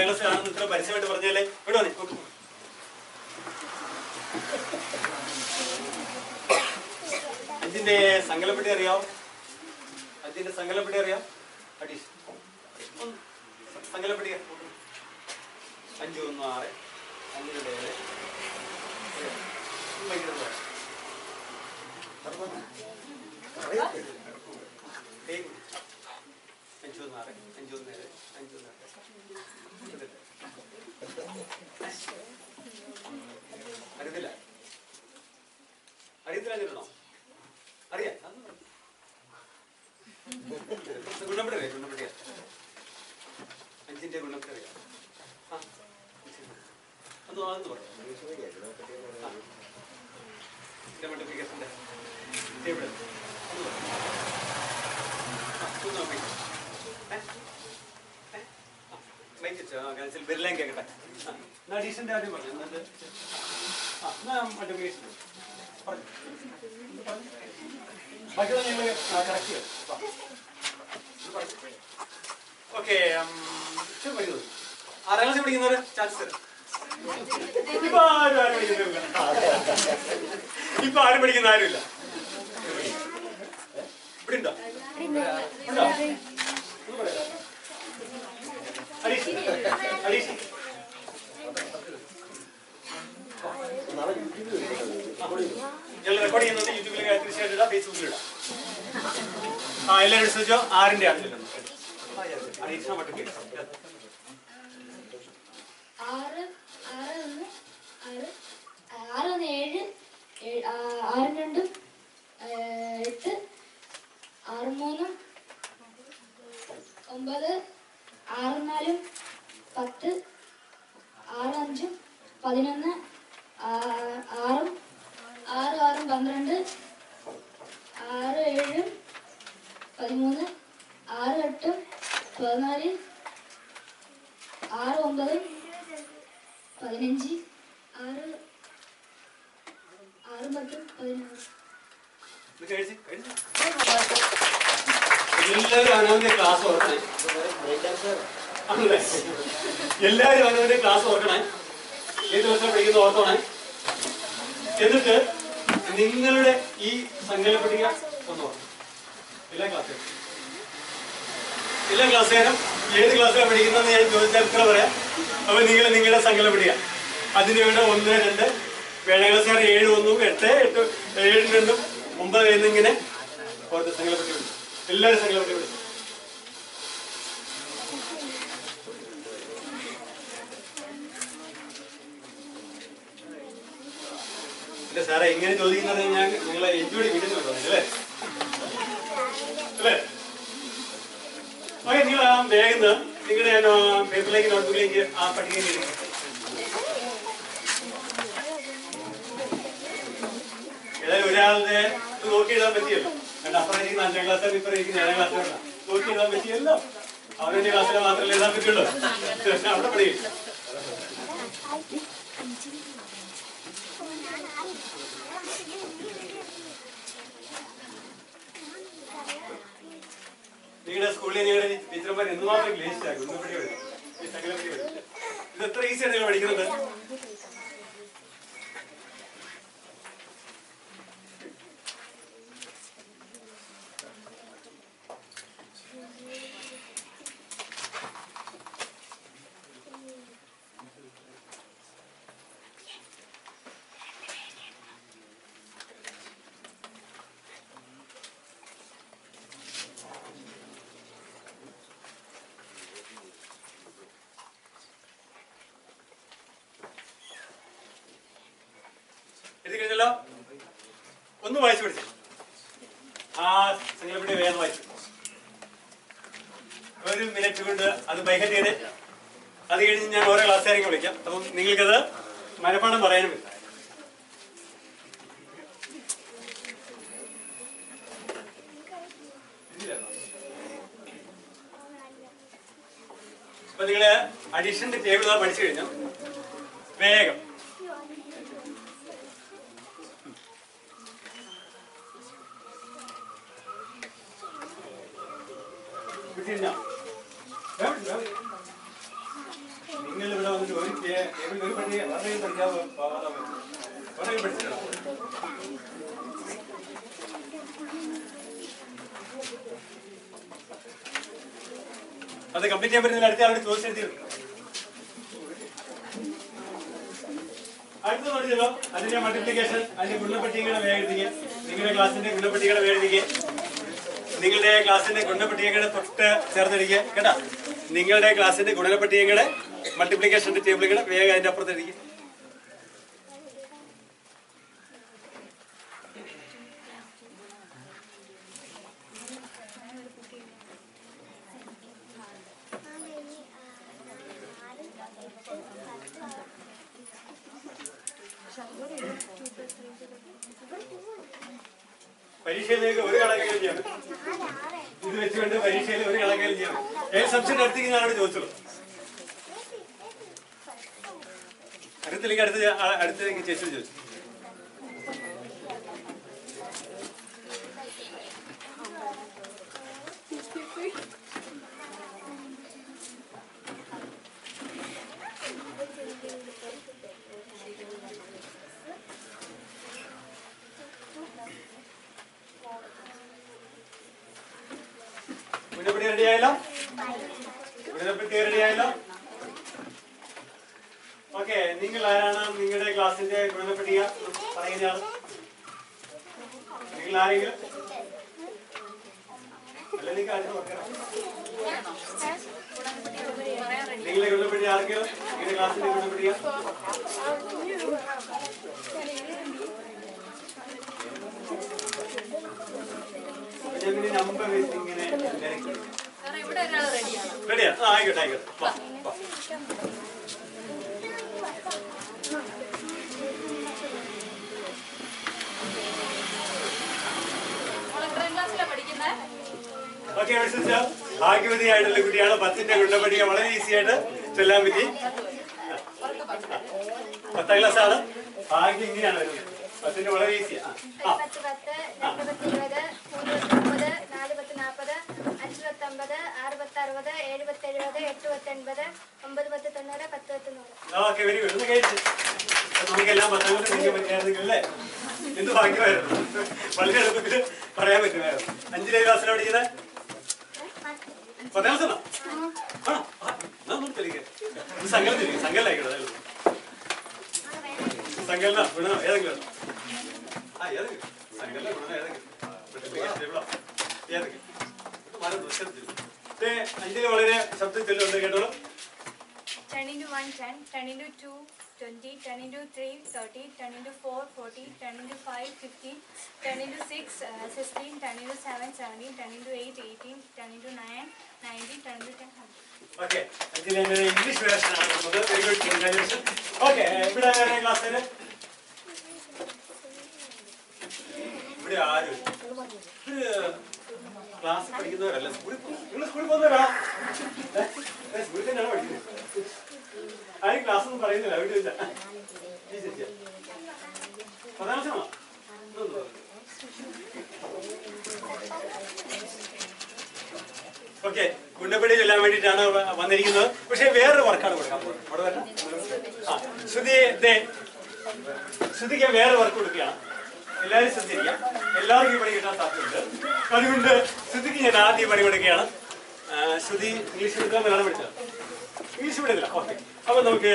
ഏഴാം ക്ലാസ് ആണെന്ന് ഇത്ര പരസ്യമായിട്ട് പറഞ്ഞാലേ ഇവിടെ വന്നേ നോക്ക്. അഞ്ചിന്റെ സങ്കലപ്പെട്ടി അറിയാവോ അഞ്ചിന്റെ സങ്കലപ്പെട്ടി അറിയാം അഡീഷ് സങ്കലപ്പെട്ടി അഞ്ച് ഒന്ന് ആറ് അഞ്ച് രണ്ട് ഏഴ് ഭയങ്കര എന്താ? ഏയ്. അഞ്ച് ഒന്ന് ആറ് അഞ്ച് ഒന്ന് ഏഴ് അഞ്ച് ഒന്ന് എട്ട് അറിയത്തില്ല അറിയത്തില്ല എന്നിട്ടോ അറിയാം ഗുണപ്പെടി അറിയാം ഗുണപ്പെടി അഞ്ചിന്റെ ഗുണപ്പെടി അറിയാം ആ അത് അതൊന്ന് പറയാം ഇതിന്റെ മൾട്ടിപ്ലിക്കേഷന്റെ ടേബിൾ ഒന്ന് പറയാം ആ, ഒന്ന് നോക്കി ഏ? ഏ? ആ, മൈക്ക് വെച്ചോ. ആ, കാണിച്ചാൽ ബെല്ലാം കേൾക്കട്ടെ ആ, എന്നാ അഡീഷന്റെ ആദ്യം പറഞ്ഞു എന്നിട്ട് ആ എന്നാ മൾട്ടിപ്ലിക്കേഷൻ പറഞ്ഞു ബാക്കിയുള്ള ഞങ്ങൾ കറക്റ്റ് ചെയ്യാം ഓക്കെ പഠിക്കുന്നത് ആറാം ക്ലാസ് പഠിക്കുന്നവര് ചാൻസ് തരാം ഇപ്പൊ ആരും ആരും പഠിക്കുന്നില്ല ഇപ്പൊ ആരും പഠിക്കുന്ന ആരുമില്ല ഇവിടെ ഉണ്ടോ ഉണ്ടോ ഒന്ന് പറയാമോ? അലീഷ് അലീഷ് ഞങ്ങൾ റെക്കോർഡ് ചെയ്യുന്നത് യൂട്യൂബിൽ തീർച്ചയായിട്ടും ഇടാം ഫേസ്ബുക്കിൽ ഇടാം ആ എല്ലാവരും വിശ്വസിച്ചോ ആറിന്റെ ആണെങ്കിലും അലീഷ മട്ടുക്ക് ആറ് ആറ് ഒന്ന് ആറ് ആറ് ഒന്ന് ഏഴ് ഏഴ് ആ, ആറ് രണ്ടും ഏ, എട്ട് ആറ് മൂന്നും ഒമ്പത് ആറ് നാലും പത്ത് ആറ് അഞ്ചും പതിനൊന്ന് ആ- ആറും ആറ് ആറും പന്ത്രണ്ട് ആറ് ഏഴും പതിമൂന്ന് ആറ് എട്ടും പതിനാല് ആറ് ഒമ്പത് പതിനഞ്ച് ആറ് ആറ് പത്ത് പതിനാറ് ഇത് കഴിച്ച് കഴിച്ച് എല്ലാവരും അവനവന്റെ ക്ലാസ് ഓർക്കണേ ആണല്ലേ? എല്ലാവരും അവനവന്റെ ക്ലാസ് ഓർക്കണേ ഏത് ദിവസം പഠിക്കുന്ന ഓർത്തോണേ എന്നിട്ട് നിങ്ങളുടെ ഈ സങ്കല്പട്ടിക ഒന്ന് ഓർക്കണം എല്ലാ ക്ലാസ്സിലും എല്ലാ ക്ലാസ്സുകാരും ഏത് ക്ലാസ്സിലാണ് പഠിക്കുന്നതെന്ന് ഞാൻ ചോദിച്ചാൽ ഉത്തര പറയാം അപ്പൊ നിങ്ങൾ നിങ്ങളുടെ സങ്കല്പട്ടിക അതിന് വേണ്ട ഒന്ന് രണ്ട് ഏഴാം ക്ലാസ്സുകാർ ഏഴ് ഒന്നും എട്ട് എട്ട് ഏഴും രണ്ടും ഒമ്പത് എന്നിങ്ങനെ ഓരോ സങ്കല്പട്ടി വിടും എല്ലാവരും സങ്കല്പട്ടി വിടും ഇല്ല സാറേ ഇങ്ങനെ ചോദിക്കുന്നത് ഞാൻ നിങ്ങളെ എൻജോയ് വിടുന്നുണ്ടോ അല്ലേ അല്ലേ ഓക്കെ നിങ്ങൾ ആ വേഗം നിങ്ങളുടെ പേപ്പറിലേക്ക് നോട്ട്ബുക്കിലേക്ക് ആ പട്ടികയിൽ എഴുതി. ഏതായാലും ഒരാളുടെ ഇത് നോക്കി എഴുതാൻ പറ്റിയല്ലോ കാരണം അപ്പുറം ഇരിക്കുന്ന അഞ്ചാം ക്ലാസ് ഇപ്പുറം ഇരിക്കുന്ന ഏഴാം ക്ലാസ് നോക്കി എഴുതാൻ പറ്റിയല്ലോ അവരുടെ ക്ലാസ്സിലെ മാത്രമല്ലേ എഴുതാൻ പറ്റുള്ളൂ അവിടെ പഠിക്കും നിങ്ങളുടെ സ്കൂളിൽ നിങ്ങളുടെ ടീച്ചർമാർ എന്തുമാത്രം ഗ്ലേശാക്കും ഇന്ന് പഠിക്കും ഈ സകലപടി പഠിക്കും ഇത് എത്ര ഈസിയാണ് നിങ്ങൾ പഠിക്കുന്നത് എഴുതി കഴിഞ്ഞല്ലോ ഒന്ന് വായിച്ചു പഠിച്ചു ആ സങ്കല്പടി വേഗം വായിച്ചു ഒരു മിനിറ്റ് കൊണ്ട് അത് ബൈഹറ്റ് ചെയ്ത് അത് കഴിഞ്ഞ് ഞാൻ ഓരോ ക്ലാസ്സുകാരെയും വിളിക്കാം അപ്പം നിങ്ങൾക്കത് മനപ്പാഠം പറയാനും പറ്റും അപ്പൊ നിങ്ങള് അഡീഷന്റെ ടേബിൾ പഠിച്ചു കഴിഞ്ഞു വേഗം വിട്ടിരുന്നോ? വേഗം, വേഗം. ടേബിൾ ഒരു പട്ടിക ഒരെണ്ണം പഠിക്കാവോ ഒരെണ്ണം പഠിച്ചിട്ടോ അത് കംപ്ലീറ്റ് ചെയ്യാൻ പറ്റുന്ന അടുത്ത ആളോട് ചോദിച്ചെഴുതി അടുത്ത നോക്കിയല്ലോ അതിന്റെ മൾട്ടിപ്ലിക്കേഷൻ അതിന്റെ ഗുണപട്ടികകളെ വേഗത്തിക്കുക നിങ്ങളുടെ ക്ലാസ്സിന്റെ ഗുണപട്ടികകളെ വേഗത്തിക്കുക നിങ്ങളുടെ ക്ലാസ്സിന്റെ ഗുണപട്ടികകളെ തൊട്ട് ചേർത്തിരിക്കുക കേട്ടാ നിങ്ങളുടെ ക്ലാസ്സിന്റെ ഗുണപട്ടികകളെ മൾട്ടിപ്ലിക്കേഷന്റെ ടേബിളുകളെ വേഗം അതിന്റെ അപ്പുറത്തിരിക്കുക പരീക്ഷയിലേക്ക് ഒരു കണക്കെങ്കിലും ചെയ്യണം ഇത് വെച്ചുകൊണ്ട് പരീക്ഷയിൽ ഒരു കണക്കെങ്കിലും ചെയ്യണം ഏത് സബ്ജക്ട് അടുത്തേക്ക് ഞാനോട് ചോദിച്ചോളൂ അടുത്തിലേക്ക് അടുത്ത ചേ- ആ- അടുത്തേക്ക് ചേച്ചി ചോദിച്ചു മുന്നപ്പടി റെഡിയായല്ലോ മുന്നപ്പടി റെഡിയായല്ലോ ഓക്കെ നിങ്ങൾ ആരാണ് നിങ്ങളുടെ ക്ലാസിന്റെ ഗുണപട്ടിക പറയുന്ന ആൾ നിങ്ങൾ ആരെങ്കിലും അല്ല നിങ്ങൾക്ക് ആരും നോക്കണം നിങ്ങളുടെ ഗുണപട്ടിക ആർക്കെങ്കിലും നിങ്ങളുടെ ക്ലാസിന്റെ ഗുണപട്ടിക ഞാൻ പിന്നെ നമ്പർ വെച്ച് ഇങ്ങനെ തിരക്കി സാറേ ഇവിടെ ഒരാൾ റെഡിയാണ് റെഡിയാ ആ ആയിക്കോട്ടെ ആയിക്കോട്ടെ വാ വാ മോൾ എത്രാം ക്ലാസ്സിലാണ് പഠിക്കുന്നത് ഓക്കെ മനസ്സിലാ ഭാഗ്യവതിയായിട്ടുള്ള കുട്ടിയാണ് പത്തിന്റെ ഗുണ്ടപടിക വളരെ ഈസി ആയിട്ട് ചൊല്ലാൻ പറ്റി പത്താം ക്ലാസ് ആണ് ഭാഗ്യം ഇങ്ങനെയാണ് വരുന്നത് പത്തിന്റെ വളരെ ഈസി ആ ആ പത്ത് പത്ത് രണ്ട് പത്ത് ഇരുപത് മൂന്ന് പത്ത് മുപ്പത് നാല് പത്ത് നാൽപ്പത് അഞ്ച് പത്ത് അമ്പത് ആറ് പത്ത് അറുപത് ഏഴ് പത്ത് എഴുപത് എട്ട് പത്ത് എൺപത് ഒമ്പത് പത്ത് തൊണ്ണൂറ് പത്ത് പത്ത് നൂറ് ഓക്കെ വെരി ഗുഡ് ഒന്ന് കഴിച്ച് നമുക്കെല്ലാം പത്താം ക്ലാസ് പഠിക്കാൻ പറ്റിയായിരുന്നെങ്കിൽ അല്ലേ എന്ത് ഭാഗ്യമായിരുന്നു വളരെ എളുപ്പത്തിൽ പറയാൻ പറ്റുമായിരുന്നു അഞ്ചിലെ ക്ലാസ്സിലാണ് പഠിക്കുന്നത് പത്താം ക്ലാസ് ആണോ ആണോ ആ, എന്നാ ഒന്ന് തെളിയിക്ക്. ഇത് സങ്കലത്തില്ലേ സങ്കലായിക്കോട്ടെ അതല്ലേ. സങ്കലന ഗുണനോ ഏതെങ്കിലും ആ ഏതെങ്കിലും സങ്കലന ഗുണനോ ഏതെങ്കിലും Multiplication table ഓ? ഏതെങ്കിലും ഇത് വളരെ ദുഷ്കരത്തില്ല. ഇത് അഞ്ചില് വളരെ ശബ്ദത്തിൽ ഒന്ന് കേട്ടോളൂ 10 into 1, 10, 10 into 2, 20, 10 into 3, 30, 10 into 4, 40, 10 into 5, 50, 10 into 6, uh, 16, 10 into 7, 17, 10 into 8, 18, 10 into 9, 90, 10 into 10, 100. Okay അഞ്ചിലെ എൻ്റെ ഇംഗ്ലീഷ് വേർഷൻ ആണ് കൊടുക്കുന്നത് വെരി ഗുഡ് കൺഗ്രാജുലേഷൻ ഓക്കെ ഇവിടെ ആരാണ് ക്ലാസ്സിൽ ഇവിടെ ആരും ഇത് ക്ലാസ് പഠിക്കുന്നവരല്ല സ്കൂളിൽ നിങ്ങൾ സ്കൂളിൽ പോകുന്നവരാ ഏ? ഏ, സ്കൂളിൽ തന്നെയാണ് പഠിക്കുന്നത് ആരും ക്ലാസ് ഒന്നും പറയുന്നില്ല വീട്ടിലില്ല ഈ ചേച്ചിയാ. പത്താം ക്ലാസ്സാണോ ഇതൊന്ന് പറ. ഓക്കെ ഗുണ്ടപ്പടി ചൊല്ലാൻ വേണ്ടിയിട്ടാണ് വ- വന്നിരിക്കുന്നത് പക്ഷേ വേറൊരു വർക്കാണ് കൊടുക്കാൻ പോകുന്നത് അവിടെ വരണം. ആ ശ്രുതി ദേ ശ്രുതിക്ക് വേറെ വർക്ക് കൊടുക്കുകയാണ് എല്ലാവരും ശ്രദ്ധിക്കാം എല്ലാവർക്കും ഈ പണി കിട്ടാൻ സാധ്യതയുണ്ട് അതുകൊണ്ട് ശ്രുതിക്ക് ഞാൻ ആദ്യം പണി കൊടുക്കുകയാണ് ആ, ശ്രുതി ഇംഗ്ലീഷ് എടുക്കാൻ മലയാളം പഠിച്ചത് ഇംഗ്ലീഷ് പഠിക്കില്ല ഓക്കെ അപ്പൊ നമുക്ക്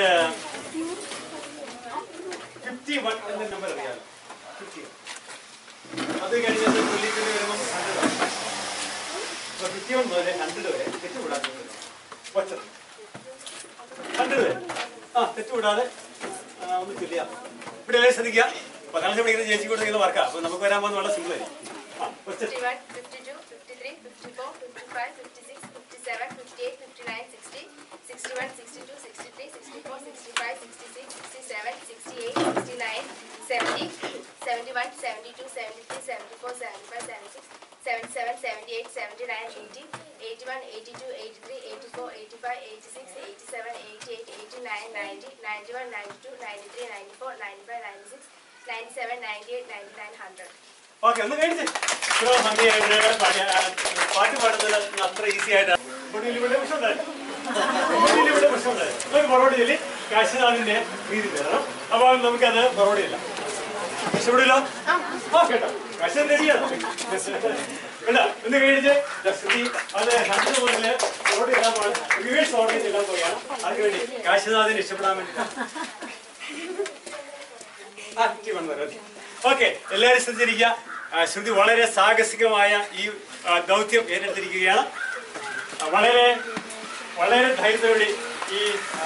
ഫിഫ്റ്റി വൺ എന്ന നമ്പർ അറിയാമല്ലോ ഫിഫ്റ്റി അത് കഴിഞ്ഞത് പുള്ളിക്ക് വരുമ്പോൾ ഹൺഡ്രഡ് അപ്പൊ ഫിഫ്റ്റി വൺ മുതൽ ഹൺഡ്രഡ് വരെ തെറ്റുകൂടാതെ വച്ചത് ഹൺഡ്രഡ് വരെ ആ തെറ്റുകൂടാതെ ആ, ഒന്ന് ചൊല്ലിയാ ഇവിടെ എല്ലാവരും ശ്രദ്ധിക്കുക പത്താം ക്ലാസ് പഠിക്കുന്ന ചേച്ചി കൊടുക്കുന്ന വർക്കാ അപ്പൊ നമുക്ക് വരാൻ പോകുന്ന വളരെ സിമ്പിൾ ആയിരിക്കും ആ വച്ചത് 51, 52, 53, 54, 55, 56, 57, 58, 59, 60, 61, 62, 63, 64, 65, 66, 67, 68, 69, 70, 71, 72, 73, 74, 75, 76, 77, 78, 79, 80, 81, 82, 83, 84, 85, 86, 87, 88, 89, 90, 91, 92, 93, 94, 95, 96, 97, 98, 99, 100. ഓക്കെ ഒന്ന് കഴിച്ച് ഇത്ര ഭംഗിയായിട്ട് പാടി- ആ, പാട്ട് പാടുന്നത് അത്ര ഈസി ആയിട്ട് ഇവിടെ ഇവിടെ പ്രശ്നമുണ്ടായിരുന്നു ഇവിടെ പ്രശ്നമുണ്ടായിരുന്നു പുറകോട്ട് ചൊല്ലി കാശിനാഥിന്റെ രീതി തരണം അപ്പൊ നമുക്കത് മറുപടി ഇല്ല ഇഷ്ടപ്പെടില്ലോ ആ കേട്ടോ കാശി റെഡിയാണ് കേട്ടാ ഒന്ന് കഴിച്ച് ശ്രുതി അത് ഹൺഡ്രഡ് മുതല് മറുപടി ഇടാൻ റിവേഴ്സ് ഓർഡർ ചെയ്യാൻ പോവുകയാണ് അതിനുവേണ്ടി കാശിനാഥിന് ഇഷ്ടപ്പെടാൻ വേണ്ടിയിട്ടാണ് ഓക്കെ എല്ലാവരും ശ്രദ്ധിച്ചിരിക്കുക ആ, ശ്രുതി വളരെ സാഹസികമായ ഈ ആ, ദൗത്യം ഏറ്റെടുത്തിരിക്കുകയാണ് ആ, വളരെ വളരെ ധൈര്യത്തോടെ ഈ ആ,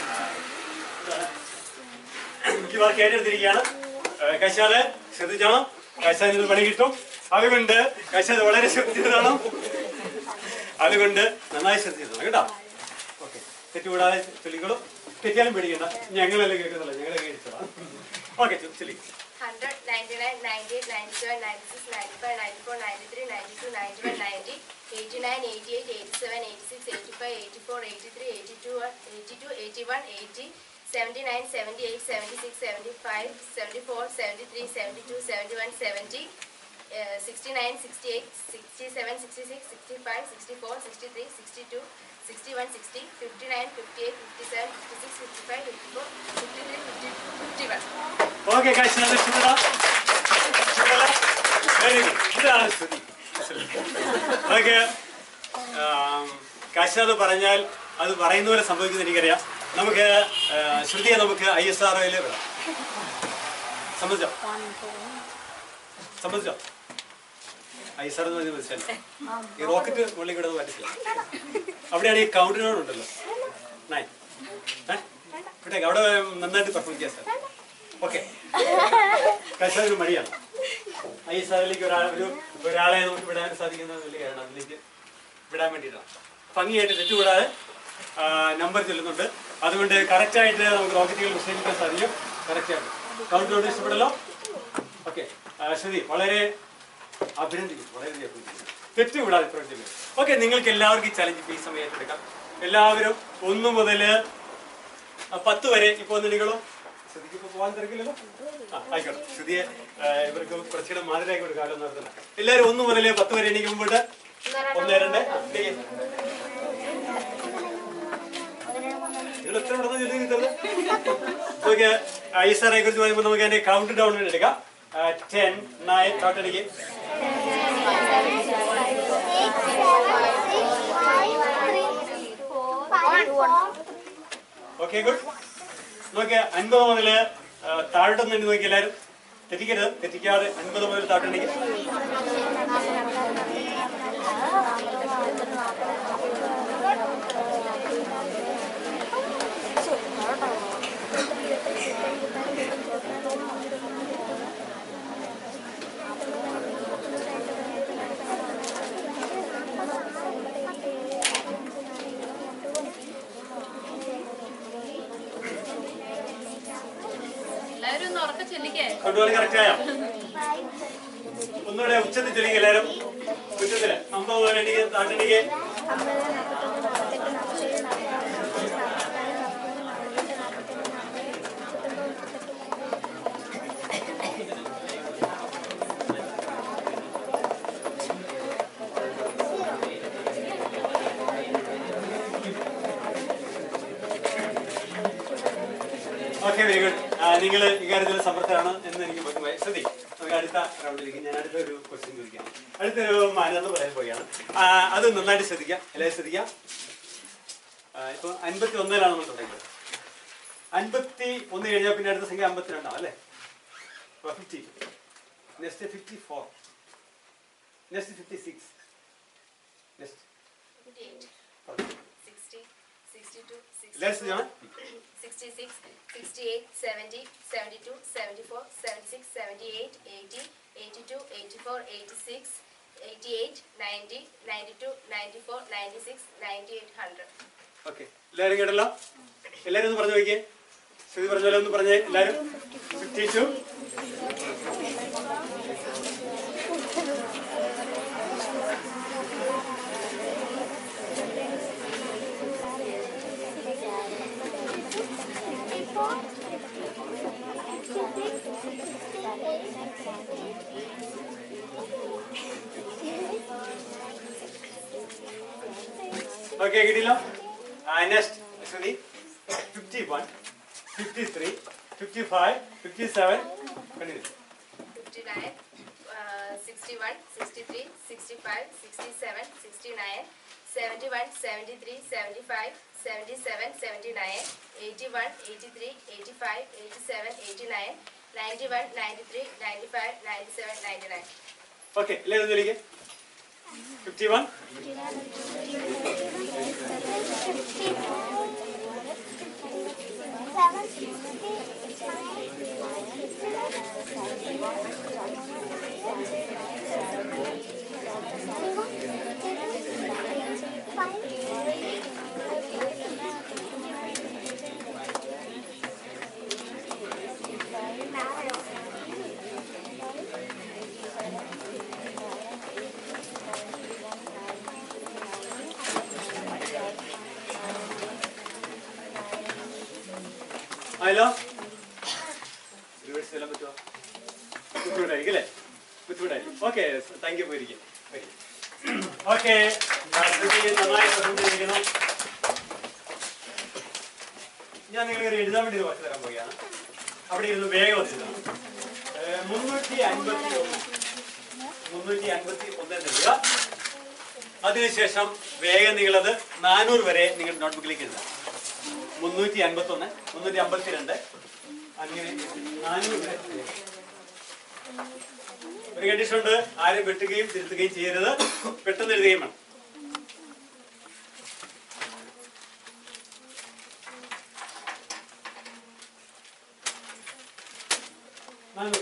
ഈ വർക്ക് ഏറ്റെടുത്തിരിക്കുകയാണ് കശാല് ശ്രദ്ധിച്ചോണം കശാലിന് പണി കിട്ടും അതുകൊണ്ട് കശാല് വളരെ ശ്രദ്ധിച്ചതാണ് അതുകൊണ്ട് നന്നായി ശ്രദ്ധിച്ചതാണ് കേട്ടോ ഓക്കെ തെറ്റുകൂടാതെ ചൊല്ലിക്കോളും തെറ്റിയാലും പേടിക്കണ്ട ഞങ്ങളല്ലേ കേൾക്കുന്നില്ല ഞങ്ങളെ കേൾച്ചോളാം ഓക്കെ ചൊല്ലി 100, 99, 98, 97, 96, 95, 94, 93, 92, 91, 90, 89, 88, 87, 86, 85, 84, 83, 82, 82, 81, 80, 79, 78, 76, 75, 74, 73, 72, 71, 70, uh, 69, 68, 67, 66, 65, 64, 63, 62, 61, 60, 59, 58, 57, 56, 55, 54, 53, 52, 51. ഓക്കെ കാശിനാഥ് ഇഷ്ടപ്പെടാം വെരി ഗുഡ് ഇതാണ് ശ്രുതി ഓക്കെ കാശിനാഥ് പറഞ്ഞാൽ അത് പറയുന്ന പോലെ സംഭവിക്കുന്നത് എനിക്കറിയാം നമുക്ക് ആ, ശ്രുതിയെ നമുക്ക് ഐ എസ് ആർ ഒയിൽ വിടാം സമ്മതിച്ചോ സമ്മതിച്ചോ ഐ എസ് ആർ എന്ന് പറഞ്ഞാൽ മനസ്സിലായി ഈ റോക്കറ്റ് മുകളിൽ കിടന്ന് മനസ്സിലായി അവിടെയാണ് ഈ കൗണ്ടിനോടുണ്ടല്ലോ നയൻ ഏഹ് വിട്ടേക്ക് അവിടെ നന്നായിട്ട് പെർഫോം ചെയ്യാം സാർ ഓക്കെ കശാവിന് മടിയാണ് ഐ എസ് ആറിലേക്ക് ഒരാൾ ഒരു ഒരാളെ നമുക്ക് വിടാൻ സാധിക്കുന്ന വലിയ കാരണം അതിലേക്ക് വിടാൻ വേണ്ടിയിട്ടാണ് ഭംഗിയായിട്ട് തെറ്റുകൂടാതെ നമ്പർ ചൊല്ലുന്നുണ്ട് അതുകൊണ്ട് കറക്റ്റായിട്ട് നമുക്ക് റോക്കറ്റുകൾ നിശ്ചയിക്കാൻ സാധിക്കും കറക്റ്റായിട്ട് കൗണ്ട് കൊണ്ട് ഇഷ്ടപ്പെടല്ലോ ഓക്കെ ശ്രുതി വളരെ അഭിനന്ദിക്കുന്നു വളരെ അഭിനന്ദിക്കുന്നു തെറ്റുകൂടാതെ പ്രവർത്തിക്കുന്നു ഓക്കെ നിങ്ങൾക്ക് എല്ലാവർക്കും ഈ ചലഞ്ച് ഈ സമയം ഏറ്റെടുക്കാം എല്ലാവരും ഒന്ന് മുതൽ പത്ത് വരെ ഇപ്പൊ വന്നിട്ടുകളോ ശ്രുതിക്ക് ഇപ്പൊ പോകാൻ തിരക്കില്ലല്ലോ ആ ആയിക്കോട്ടെ ശ്രുതിയെ ആ, ഇവർക്ക് കുറച്ചുകൂടെ മാതിരിയാക്കി കൊടുക്കാം കാലം നടത്തണം എല്ലാവരും ഒന്ന് മുതൽ പത്ത് വരെ എനിക്ക് മുമ്പോട്ട് ഒന്ന് രണ്ട് ആ, ഇടയ്ക്ക്. നിങ്ങൾ എത്ര പെട്ടെന്ന് ജോലി ചെയ്തത് നമുക്ക് ഐ എസ് ആറെ കുറിച്ച് പറയുമ്പോൾ നമുക്ക് അതിന്റെ കൗണ്ട് ഡൗൺ എടുക്കാം ടെൻ നയൻ കൗണ്ട് എനിക്ക് ഓക്കെ ഗുഡ് നോക്ക് അൻപത് മുതൽ താഴോട്ടൊന്ന് എണ്ണി നോക്കി എല്ലാവരും തെറ്റിക്കരുത് തെറ്റിക്കാതെ അൻപത് മുതൽ താഴോട്ടെണ്ണിക്ക് എല്ലാവരും ഒന്ന് ഉറക്ക ചെല്ലിക്കേ കൊണ്ടുപോലെ കറക്റ്റ് ആയോ ഒന്നുകൂടെ ഉച്ചത്തിൽ ചൊല്ലിക്ക് എല്ലാവരും ഉച്ചത്തില് അമ്പത് മുതൽ എണ്ണിക്ക് താഴെണ്ണിക്ക് ഓക്കെ വെരി ഗുഡ് നിങ്ങൾ ഇക്കാര്യത്തിൽ സമർത്ഥരാണ് എന്ന് എനിക്ക് ബോധ്യമായി ശ്രദ്ധി നമുക്ക് അടുത്ത റൗണ്ടിലേക്ക് ഞാൻ അടുത്ത ഒരു ക്വസ്റ്റ്യൻ ചോദിക്കാം അടുത്തൊരു മാനദണ്ഡം പറയാൻ പോവുകയാണ് ആ, അത് നന്നായിട്ട് ശ്രദ്ധിക്കാം എല്ലാവരും ശ്രദ്ധിക്കാം ആ, ഇപ്പൊ അൻപത്തി ഒന്നിലാണ് നമ്മൾ തുടങ്ങിയത് അൻപത്തി ഒന്ന് കഴിഞ്ഞാൽ പിന്നെ അടുത്ത സംഖ്യ അമ്പത്തിരണ്ടാവും അല്ലേ fifty next fifty four next fifty six next 58, 60, 62, എല്ലാവരും 64, ശ്രദ്ധിക്കണം 66, 68, 70, 72, 74, 76, 78, 80, 82, 84, 86, 88, 90, 92, 94, 96, 98, 100. ഓക്കെ എല്ലാവരും കേട്ടല്ലോ എല്ലാവരും ഒന്ന് പറഞ്ഞു നോക്കിയേ ശ്രുതി പറഞ്ഞ പോലെ ഒന്ന് പറഞ്ഞേ എല്ലാവരും ഫിഫ്റ്റി ടു ഓക്കെ കിട്ടിയല്ലോ next Shruti fifty one fifty three fifty five fifty seven continue 59, uh, 61, 63, 65, 67, 69, 71, 73, 75, 77, 79, 81, 83, 85, 87, 89, 91, 93, 95, 97, 99. Okay എല്ലാവരും ചൊല്ലിക്കേ ഫിഫ്റ്റി വൺ ആയല്ലോ റിവേഴ്സ് ചെയ്യാൻ പറ്റുമോ ബുദ്ധിമുട്ടായിരിക്കും അല്ലേ ബുദ്ധിമുട്ടായിരിക്കും ഓക്കെ താങ്ക് യു പോയിരിക്കും ഓക്കെ നന്നായി പ്രസംഗിച്ചിരിക്കണം ഞാൻ നിങ്ങൾക്ക് എഴുതാൻ വേണ്ടി ഒരു വാക്ക് തരാൻ പോവുകയാണ് അവിടെ ഇരുന്ന് വേഗം എഴുതണം ഏഹ്, മുന്നൂറ്റി അൻപത്തി ഒന്ന് മുന്നൂറ്റി അൻപത്തി ഒന്ന് എന്ന് എഴുതുക അതിനുശേഷം വേഗം നിങ്ങളത് നാനൂറ് വരെ നിങ്ങളുടെ നോട്ട്ബുക്കിലേക്ക് എഴുതാം മുന്നൂറ്റി അൻപത്തി ഒന്ന് മുന്നൂറ്റി അമ്പത്തി രണ്ട് അങ്ങനെ നാനൂറ് വരെ ഒരു കണ്ടീഷൻ ഉണ്ട് ആരും വെട്ടുകയും തിരുത്തുകയും ചെയ്യരുത് പെട്ടെന്ന് എഴുതുകയും വേണം നാനൂറ്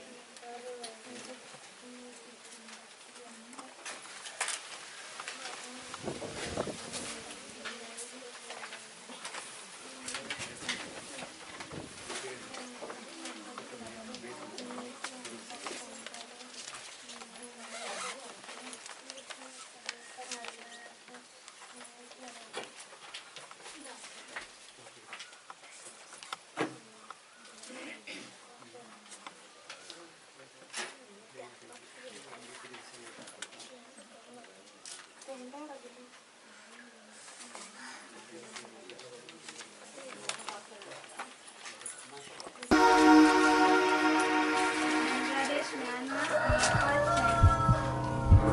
ബംഗ്ലാദേശ് മ്യാൻമാർ നേപ്പാൾ ചൈന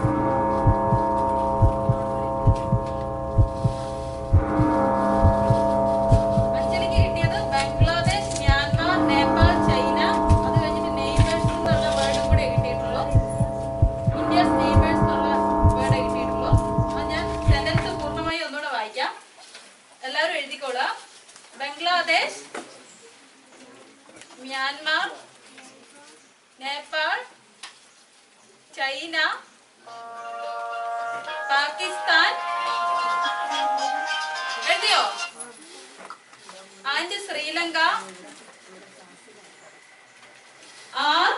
അഞ്ജലിക്ക് കിട്ടിയത് ബംഗ്ലാദേശ് മ്യാൻമാർ നേപ്പാൾ ചൈന അത് കഴിഞ്ഞിട്ട് നെയ്ബേഴ്സ് എന്നുള്ള വേർഡും കൂടെ കിട്ടിയിട്ടുള്ളൂ ഇന്ത്യസ് നെയ്ബേഴ്സ് എന്നുള്ള വേർഡേ കിട്ടിയിട്ടുള്ളൂ അപ്പൊ ഞാൻ സെന്റൻസ് പൂർണ്ണമായി ഒന്നുകൂടെ വായിക്കാം എല്ലാവരും എഴുതിക്കോളുക ബംഗ്ലാദേശ് മ്യാൻമാർ നേപ്പാൾ ചൈന പാകിസ്ഥാൻ എഴുതിയോ and Sri Lanka are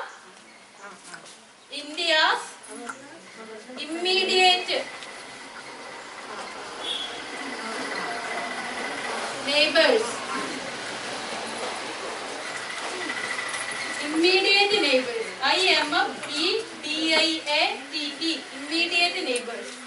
India's immediate neighbors. Immediate neighbors. I M P D I A T E. Immediate neighbors.